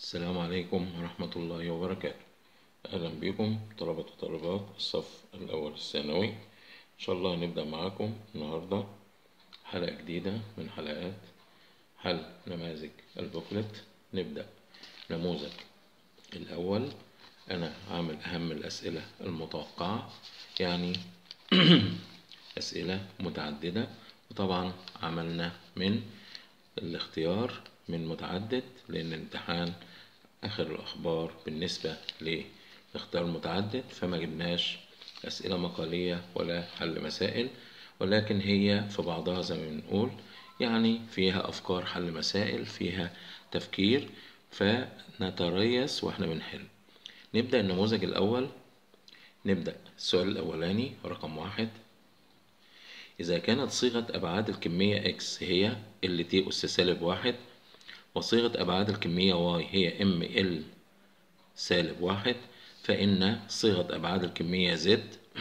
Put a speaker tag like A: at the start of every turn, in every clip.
A: السلام عليكم ورحمة الله وبركاته أهلا بكم طلبة وطالبات الصف الأول الثانوي إن شاء الله هنبدأ معاكم النهاردة حلقة جديدة من حلقات حل نماذج البوكلت نبدأ نموذج الأول أنا عامل أهم الأسئلة المتوقعة يعني أسئلة متعددة وطبعا عملنا من الاختيار من متعدد لأن الامتحان آخر الأخبار بالنسبة لاختيار متعدد فما جبناش أسئلة مقالية ولا حل مسائل ولكن هي في بعضها زي ما بنقول يعني فيها أفكار حل مسائل فيها تفكير فنتريث وإحنا بنحل نبدأ النموذج الأول نبدأ السؤال الأولاني رقم واحد إذا كانت صيغة أبعاد الكمية x هي ال t أس سالب واحد وصيغة أبعاد الكمية y هي ام ال سالب واحد فإن صيغة أبعاد الكمية z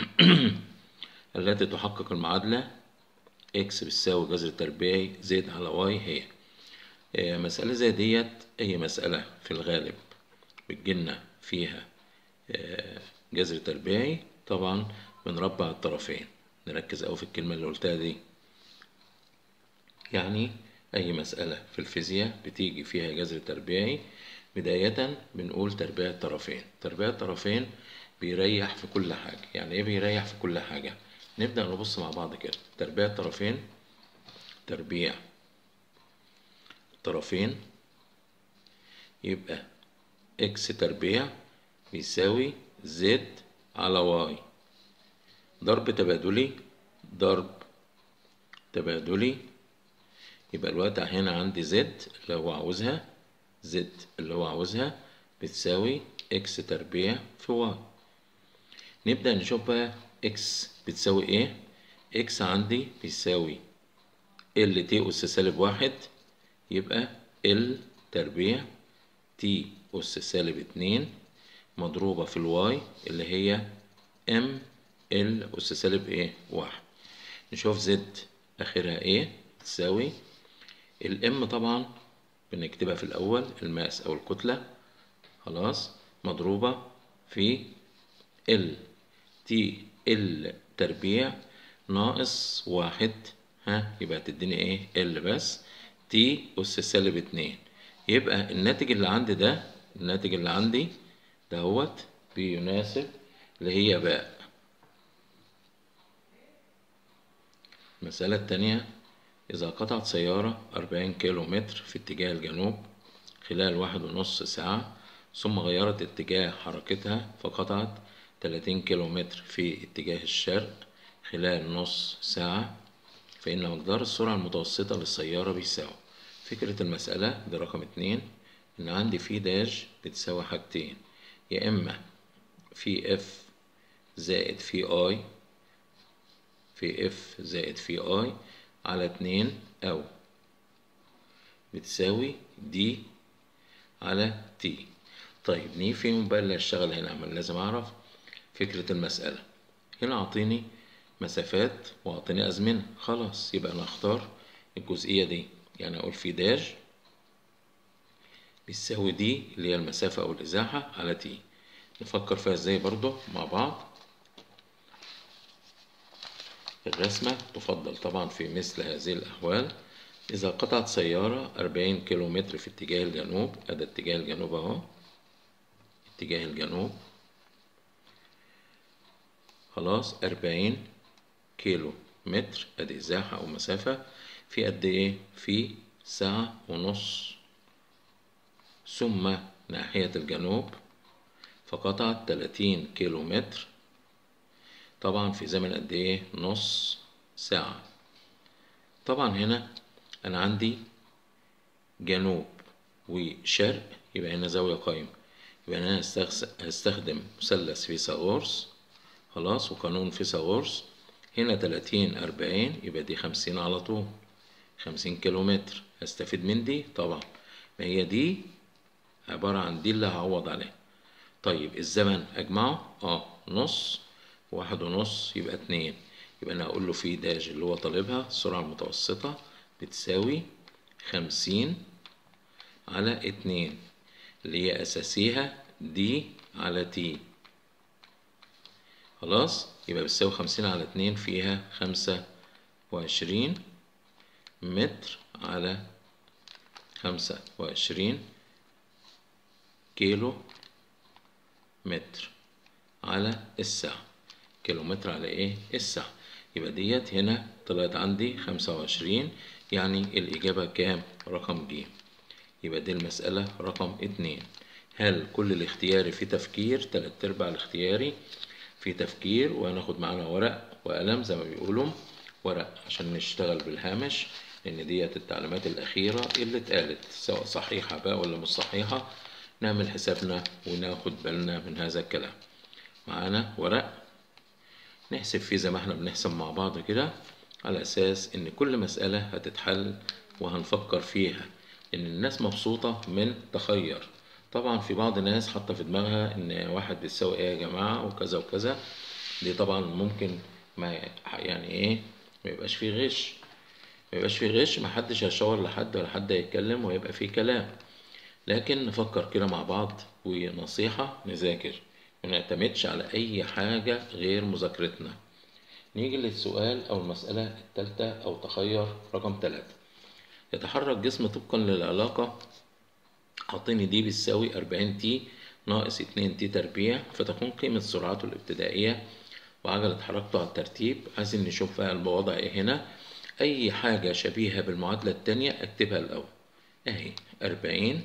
A: التي تحقق المعادلة x بتساوي جذر تربيعي z على y هي مسألة زي ديت هي مسألة في الغالب بتجيلنا فيها جذر تربيعي طبعا بنربع الطرفين نركز أوي في الكلمة اللي قلتها دي يعني أي مسألة في الفيزياء بتيجي فيها جذر تربيعي بداية بنقول تربيع الطرفين تربيع الطرفين بيريح في كل حاجة يعني إيه بيريح في كل حاجة نبدأ نبص مع بعض كده تربيع الطرفين تربيع الطرفين يبقى إكس تربيع بيساوي زد على واي ضرب تبادلي ضرب تبادلي يبقى الوقت هنا عندي زد اللي هو عاوزها زد اللي هو عاوزها بتساوي اكس تربيع في واي نبدأ نشوف بقى اكس بتساوي ايه اكس عندي بيساوي ال تي أس سالب واحد يبقى ال تربيع تي أس سالب اتنين مضروبة في الواي اللي هي ام ال أس سالب ايه واحد نشوف زد آخرها ايه تساوي الام طبعا بنكتبها في الأول الماس أو الكتلة خلاص مضروبة في ال تي ال تربيع ناقص واحد ها يبقى تديني ايه ال بس تي أس سالب اتنين يبقى الناتج اللي عندي ده الناتج اللي عندي دهوت بيناسب اللي هي باء المسألة التانية إذا قطعت سيارة أربعين كيلو متر في اتجاه الجنوب خلال واحد ونص ساعة ثم غيرت اتجاه حركتها فقطعت تلاتين كيلو متر في اتجاه الشرق خلال نص ساعة فإن مقدار السرعة المتوسطة للسيارة بيساوي فكرة المسألة دي رقم اتنين إن عندي في داش بتساوي حاجتين يا إما في اف زائد في اي في اف زائد في اي على اتنين أو بتساوي دي على تي طيب مين فيهم بقى اللي هيشتغل هنا ما لازم أعرف فكرة المسألة هنا أعطيني مسافات وأعطيني أزمنة خلاص يبقى أنا أختار الجزئية دي يعني أقول في داش بيساوي دي اللي هي المسافة أو الإزاحة على تي نفكر فيها ازاي برضو مع بعض الرسمة تفضل طبعا في مثل هذه الأحوال إذا قطعت سيارة أربعين كيلو متر في اتجاه الجنوب أدا اتجاه الجنوب أهو اتجاه الجنوب خلاص أربعين كيلو متر أدي إزاحة أو مسافة في قد إيه؟ في ساعة ونص ثم ناحية الجنوب فقطعت تلاتين كيلو متر طبعا في زمن قد ايه نص ساعة طبعا هنا انا عندي جنوب وشرق يبقى هنا زاوية قايمة يبقى انا هستخدم مثلث فيثاغورس خلاص وقانون فيثاغورس هنا تلاتين أربعين يبقى دي خمسين على طول خمسين كيلو متر هستفيد من دي طبعا ما هي دي عبارة عن دي اللي هعوض عليها طيب الزمن أجمعه اه نص واحد ونص يبقى اتنين يبقى أنا هقول له في داش اللي هو طالبها السرعة المتوسطة بتساوي خمسين على اتنين اللي هي أساسيها دي على تي خلاص يبقى بتساوي خمسين على اتنين فيها خمسة وعشرين متر على خمسة وعشرين كيلو متر على الساعة كيلو متر على ايه الساعة يبقى ديت هنا طلعت عندي خمسة وعشرين يعني الإجابة كام رقم ج يبقى دي المسألة رقم اتنين هل كل الاختياري في تفكير تلات أرباع الاختياري في تفكير وهناخد معانا ورق وقلم زي ما بيقولوا ورق عشان نشتغل بالهامش لأن ديت التعليمات الأخيرة اللي اتقالت سواء صحيحة بقى ولا مش صحيحة نعمل حسابنا وناخد بالنا من هذا الكلام معانا ورق نحسب فيه زي ما احنا بنحسب مع بعض كده على أساس إن كل مسألة هتتحل وهنفكر فيها إن الناس مبسوطة من تخير طبعا في بعض الناس حاطة في دماغها إن واحد بيساوي إيه يا جماعة وكذا وكذا دي طبعا ممكن ما يعني إيه ما يبقاش فيه غش ما يبقاش فيه غش محدش هيشاور لحد ولا حد هيتكلم ويبقى فيه كلام لكن نفكر كده مع بعض ونصيحة نذاكر ما نعتمدش على أي حاجة غير مذاكرتنا نيجي للسؤال أو المسألة التالتة أو تخير رقم تلاتة يتحرك جسم طبقا للعلاقة حاطيني دي بتساوي أربعين تي ناقص اتنين تي تربيع فتكون قيمة سرعته الابتدائية وعجلة حركته على الترتيب عايزين نشوف بقى الوضع ايه هنا أي حاجة شبيهة بالمعادلة التانية أكتبها الأول أهي أربعين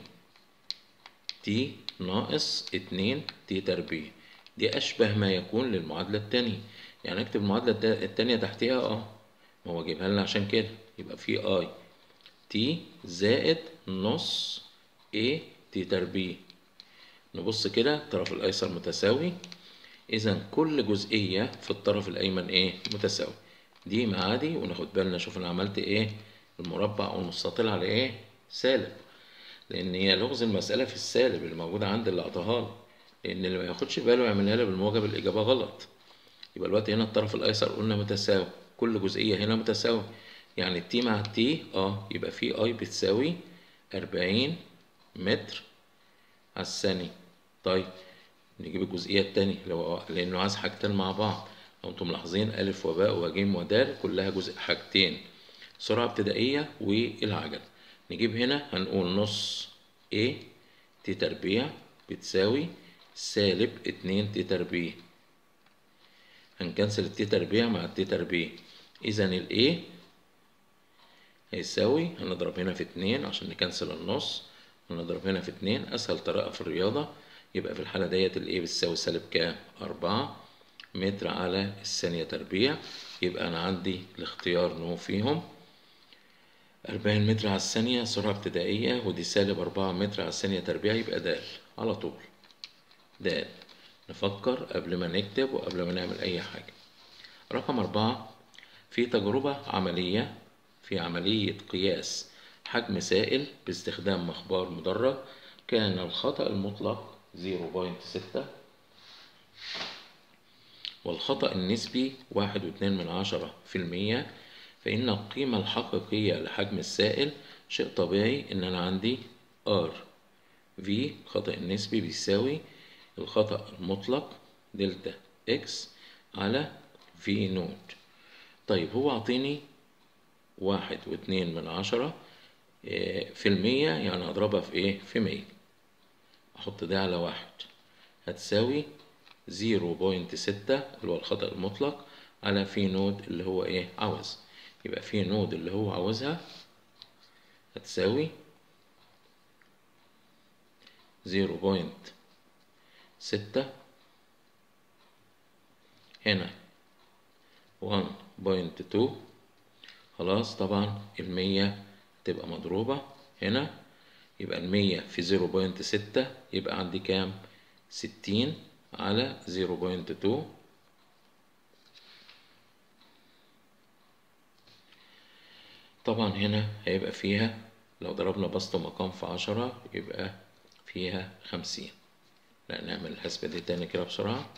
A: تي ناقص اتنين تي تربيع دي أشبه ما يكون للمعادلة التانية يعني أكتب المعادلة التانية تحتها اه ما هو جايبها لنا عشان كده يبقى في اي تي زائد نص ايه تي تربيع نبص كده الطرف الأيسر متساوي إذا كل جزئية في الطرف الأيمن إيه متساوي دي معادي وناخد بالنا شوف أنا عملت إيه المربع أو المستطيل على إيه سالب لأن هي لغز المسألة في السالب اللي موجودة عند اللي أعطاها لي لأن اللي ما ياخدش باله يعملها لي بالموجب الإجابة غلط يبقى الوقت هنا الطرف الأيسر قلنا متساوي كل جزئية هنا متساوي يعني التي مع التي اه يبقى في اي بتساوي أربعين متر على الثانية طيب نجيب الجزئية التانية لو لأنه عايز حاجتين مع بعض لو انتم ملاحظين ألف وباء وجيم ودال كلها جزء حاجتين سرعة ابتدائية والعجل نجيب هنا هنقول نص A تي تربيع بتساوي سالب اتنين تي تربيع هنكنسل التي تربيع مع التي تربيع إذا ال A هيساوي هنضرب هنا في اتنين عشان نكنسل النص هنضرب هنا في اتنين أسهل طريقة في الرياضة يبقى في الحالة ديت ال A بتساوي سالب كام؟ أربعة متر على الثانية تربيع يبقى أنا عندي الاختيار نو فيهم أربعين متر على الثانية سرعة ابتدائية ودي سالب أربعة متر على الثانية تربيع يبقى د على طول د نفكر قبل ما نكتب وقبل ما نعمل أي حاجة رقم أربعة في تجربة عملية في عملية قياس حجم سائل باستخدام مخبار مدرج كان الخطأ المطلق 0.6 والخطأ النسبي واحد واتنين من عشرة في المية فإن القيمة الحقيقية لحجم السائل شيء طبيعي إن أنا عندي R V الخطأ النسبي بيساوي الخطأ المطلق دلتا X على V نوت طيب هو عطيني واحد واتنين من عشرة في المية يعني هضربها في ايه في مية احط ده على واحد هتساوي زيرو بوينت ستة اللي هو الخطأ المطلق على في نود اللي هو ايه عاوز يبقى في نود اللي هو عاوزها هتساوي زيرو بوينت ستة هنا وان بوينت تو خلاص طبعا المية تبقى مضروبة هنا يبقى المية في زيرو بوينت ستة يبقى عندي كام ستين على زيرو بوينت تو طبعا هنا هيبقى فيها لو ضربنا بسط مقام في عشرة يبقى فيها خمسين لا نعمل الحسبة دي تاني كده بسرعة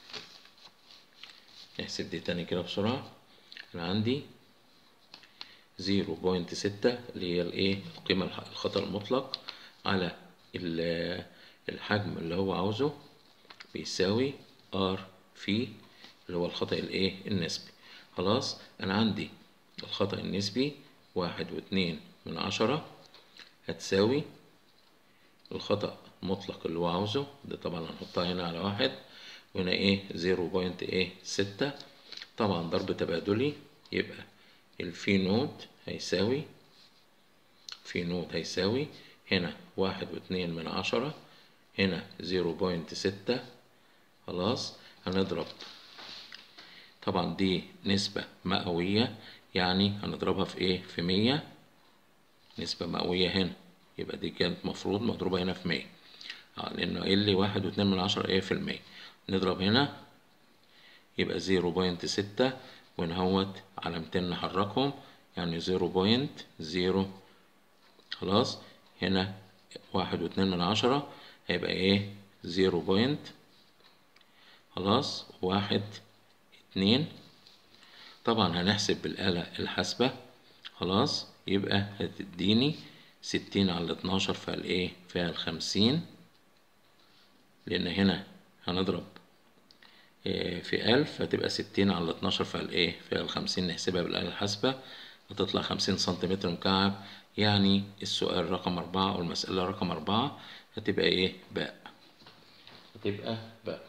A: نحسب دي تاني كده بسرعة أنا عندي زيرو بوينت ستة اللي هي الايه القيمة الح- الخطأ المطلق على ال- الحجم اللي هو عاوزه بيساوي ار في اللي هو الخطأ الايه النسبي خلاص انا عندي الخطأ النسبي واحد واتنين من عشرة هتساوي الخطأ المطلق اللي هو عاوزه ده طبعا هنحطها هنا على واحد وهنا ايه زيرو بوينت ايه ستة طبعا ضرب تبادلي يبقى الفي نوت هيساوي في نوت هيساوي هنا واحد واتنين من عشرة هنا زيرو بوينت ستة خلاص هنضرب طبعا دي نسبة مئوية يعني هنضربها في ايه في مية نسبة مئوية هنا يبقى دي كانت مفروض مضروبة هنا في مية اه لأنه قايل لي واحد واتنين من عشرة ايه في المية نضرب هنا يبقى زيرو بوينت ستة ونهوت علامتين نحركهم يعني زيرو بوينت زيرو خلاص هنا واحد واتنين من عشرة هيبقى ايه زيرو بوينت خلاص واحد اتنين طبعا هنحسب بالآلة الحاسبة خلاص يبقى هتديني ستين على اتناشر فالايه فيها الخمسين لأن هنا هنضرب إيه في ألف هتبقى ستين على اتناشر فالايه فيها الخمسين نحسبها بالآلة الحاسبة هتطلع خمسين سنتيمتر مكعب يعني السؤال رقم أربعة أو المسألة رقم أربعة هتبقى إيه باء هتبقى باء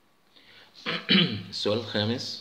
A: السؤال الخامس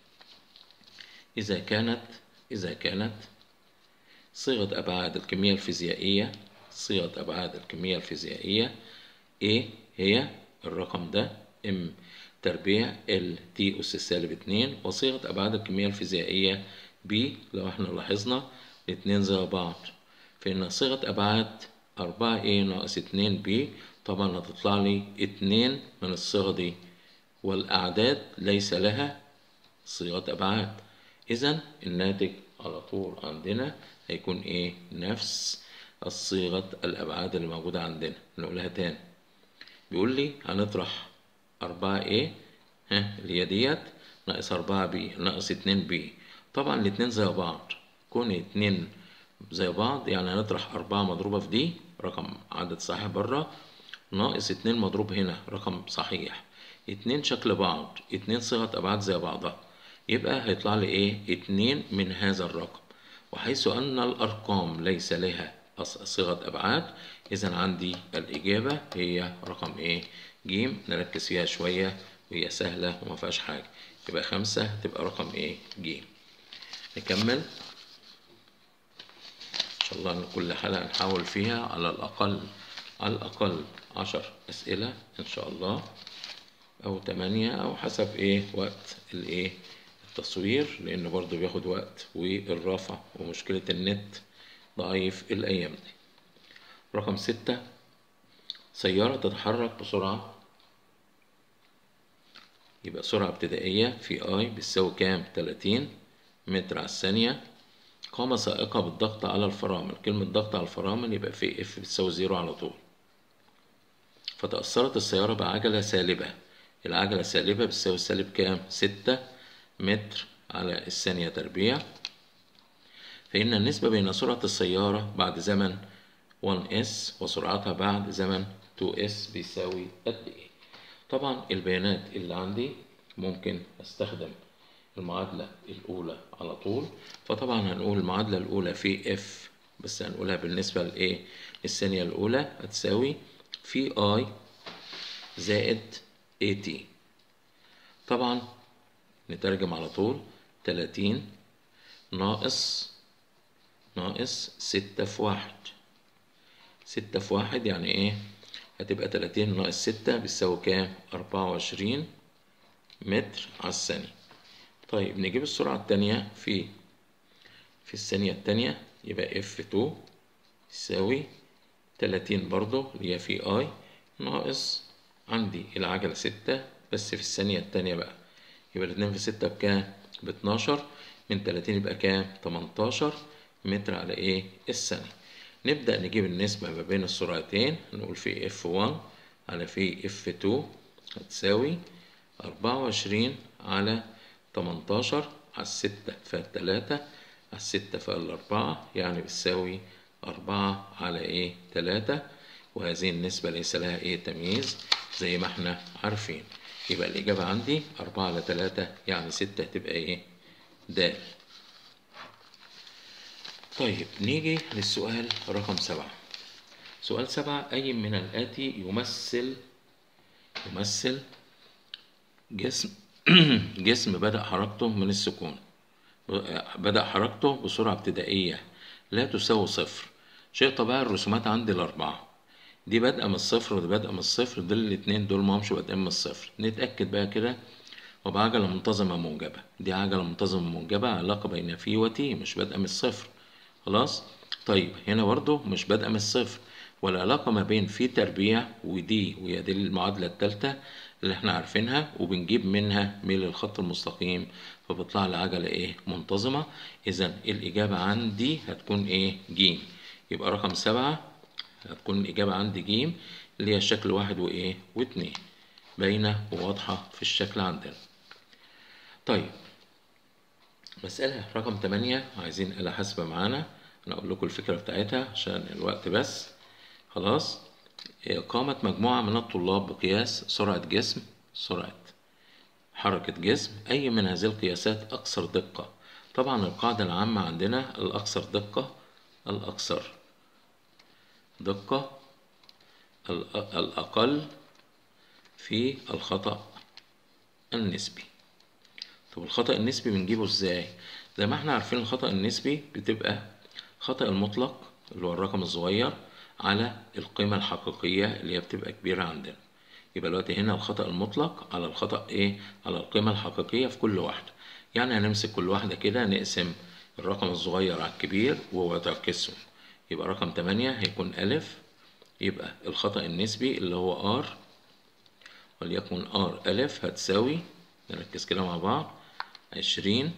A: إذا كانت إذا كانت صيغة أبعاد الكمية الفيزيائية صيغة أبعاد الكمية الفيزيائية A هي الرقم ده M تربيع ال T أس سالب اتنين وصيغة أبعاد الكمية الفيزيائية B لو احنا لاحظنا الاتنين زي بعض فإن صيغة أبعاد أربعة A ناقص اتنين B طبعا هتطلع لي اتنين من الصيغة دي والأعداد ليس لها صيغة أبعاد إذا الناتج على طول عندنا هيكون إيه نفس الصيغة الأبعاد اللي موجودة عندنا نقولها تاني بيقول لي هنطرح أربعة إيه ها اللي هي ديت ناقص أربعة بي ناقص اتنين بي طبعا الاتنين زي بعض كون اتنين زي بعض يعني هنطرح أربعة مضروبة في دي رقم عدد صحيح بره ناقص اتنين مضروب هنا رقم صحيح اتنين شكل بعض اتنين صيغة أبعاد زي بعضها يبقى هيطلع لي ايه اتنين من هذا الرقم وحيث أن الأرقام ليس لها صيغة أبعاد إذا عندي الإجابة هي رقم ايه جيم نركز فيها شوية وهي سهلة وما فيهاش حاجة يبقى خمسة تبقى رقم ايه جيم نكمل إن شاء الله إن كل حلقة نحاول فيها على الأقل على الأقل عشر أسئلة إن شاء الله أو تمانية أو حسب إيه وقت الإيه التصوير لأنه برضه بياخد وقت والرافع ومشكلة النت ضعيف الأيام دي رقم ستة سيارة تتحرك بسرعة يبقى سرعة ابتدائية في اي بتساوي كام؟ 30 متر على الثانية قامة سائقة بالضغط على الفرامل كلمة ضغط على الفرامل يبقى في اف بتساوي زيرو على طول فتأثرت السيارة بعجلة سالبة العجلة السالبة بتساوي سالب كام؟ ستة متر على الثانية تربيع فإن النسبة بين سرعة السيارة بعد زمن 1s وسرعتها بعد زمن 2s بيساوي قد إيه؟ طبعا البيانات اللي عندي ممكن أستخدم المعادلة الأولى على طول فطبعا هنقول المعادلة الأولى في f بس هنقولها بالنسبة لإيه؟ الثانية الأولى هتساوي في i زائد at طبعا نترجم على طول تلاتين ناقص ناقص ستة في واحد ستة في واحد يعني ايه هتبقى تلاتين ناقص ستة بتساوي كام أربعة وعشرين متر على الثانية طيب نجيب السرعة التانية في في الثانية التانية يبقى اف تو يساوي تلاتين برضو اللي هي في اي ناقص عندي العجلة ستة بس في الثانية التانية بقى يبقى الاتنين في ستة بكام؟ باتناشر من تلاتين يبقى كام؟ تمنتاشر متر على ايه؟ الثانية نبدأ نجيب النسبة ما بين السرعتين نقول في اف 1 على في اف 2 هتساوي أربعة وعشرين على تمنتاشر على الستة فالتلاتة الستة في الأربعة يعني بتساوي أربعة على إيه تلاتة وهذه النسبة ليس لها إيه تمييز زي ما إحنا عارفين يبقى الإجابة عندي أربعة على تلاتة يعني ستة تبقى إيه د طيب نيجي للسؤال رقم سبعة سؤال سبعة أي من الآتي يمثل يمثل جسم جسم بدأ حركته من السكون بدأ حركته بسرعة ابتدائية لا تساوي صفر شيء طبيعي الرسومات عندي الأربعة دي بادئة من الصفر ودي بادئة من الصفر دول الاتنين دول مهمش بادئين من الصفر نتأكد بقى كده وبعجلة منتظمة موجبة دي عجلة منتظمة موجبة علاقة بين في وتي مش بادئة من الصفر خلاص طيب هنا برضو مش بادئة من الصفر والعلاقة ما بين في تربيع ودي وهي دي المعادلة التالتة اللي احنا عارفينها وبنجيب منها ميل الخط المستقيم فبيطلع لي عجلة ايه منتظمة اذا الإجابة عندي هتكون ايه جيم يبقى رقم سبعة هتكون الإجابة عندي جيم اللي هي الشكل واحد وإيه واتنين باينة وواضحة في الشكل عندنا طيب مسألة رقم تمانية عايزين آلة حاسبة معانا أنا أقول لكم الفكرة بتاعتها عشان الوقت بس خلاص قامت مجموعة من الطلاب بقياس سرعة جسم سرعة حركة جسم أي من هذه القياسات أكثر دقة طبعا القاعدة العامة عندنا الأكثر دقة الأكثر دقة الأقل في الخطأ النسبي طب الخطأ النسبي بنجيبه ازاي زي ما احنا عارفين الخطأ النسبي بتبقى خطأ المطلق اللي هو الرقم الصغير على القيمة الحقيقية اللي هي بتبقى كبيرة عندنا يبقى دلوقتي هنا الخطأ المطلق على الخطأ ايه على القيمة الحقيقية في كل واحدة يعني هنمسك كل واحدة كده نقسم الرقم الصغير على الكبير وهو تعكسهم يبقى رقم تمانية هيكون ألف يبقى الخطأ النسبي اللي هو R وليكن R ألف هتساوي نركز كده مع بعض عشرين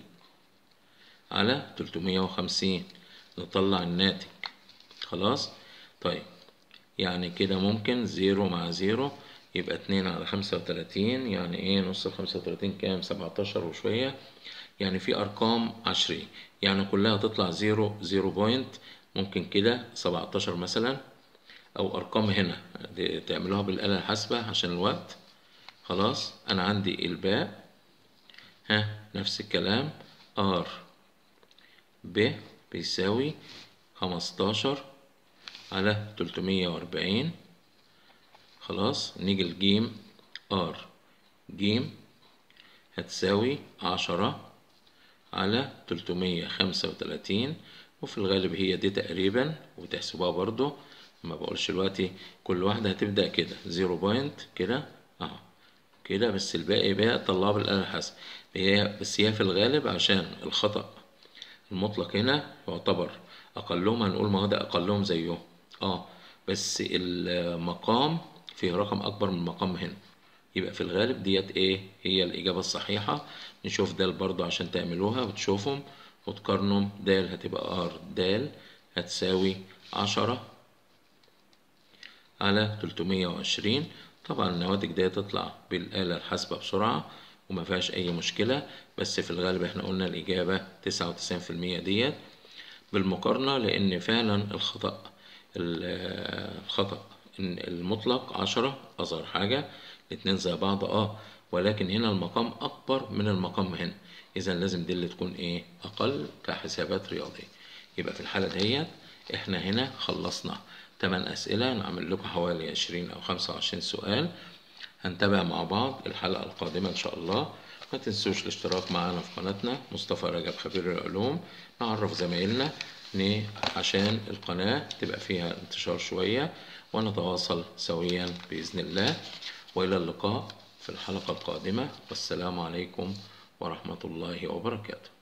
A: على تلتمية وخمسين نطلع الناتج خلاص طيب يعني كده ممكن زيرو مع زيرو يبقى اتنين على خمسة وتلاتين يعني ايه نص الخمسة وتلاتين كام سبعتاشر وشوية يعني في أرقام عشرية يعني كلها تطلع زيرو زيرو بوينت ممكن كده سبعتاشر مثلا أو أرقام هنا تعملوها بالآلة الحاسبة عشان الوقت خلاص أنا عندي الباء ها نفس الكلام R ب بيساوي خمستاشر على تلتمية وأربعين خلاص نيجي الجيم R جيم هتساوي عشرة على تلتمية خمسة وتلاتين وفي الغالب هي دي تقريبا وتحسبوها برضو ما بقولش دلوقتي كل واحدة هتبدأ كده زيرو بوينت كده اهو كده بس الباقي بقى طلعه بالآلة الحاسبة هي بس هي في الغالب عشان الخطأ المطلق هنا يعتبر أقلهم هنقول ما هو ده أقلهم زيهم اه بس المقام فيه رقم أكبر من المقام هنا يبقى في الغالب ديت ايه هي الإجابة الصحيحة نشوف دال برضو عشان تعملوها وتشوفهم وتقارنوا دال هتبقى ار دال هتساوي عشرة على تلتمية وعشرين طبعا النواتج دي تطلع بالآلة الحاسبة بسرعة وما فيهاش أي مشكلة بس في الغالب احنا قلنا الإجابة تسعة وتسعين في المية ديت بالمقارنة لأن فعلا الخطأ الخطأ المطلق عشرة أصغر حاجة الاتنين زي بعض اه ولكن هنا المقام أكبر من المقام هنا إذا لازم دي اللي تكون إيه أقل كحسابات رياضية يبقى في الحالة ديت إحنا هنا خلصنا تمن أسئلة نعمل لكم حوالي عشرين أو خمسة وعشرين سؤال هنتابع مع بعض الحلقة القادمة إن شاء الله ما تنسوش الاشتراك معنا في قناتنا مصطفى رجب خبير العلوم نعرف زمايلنا عشان القناة تبقى فيها انتشار شوية ونتواصل سويا بإذن الله وإلى اللقاء في الحلقة القادمة والسلام عليكم ورحمة الله وبركاته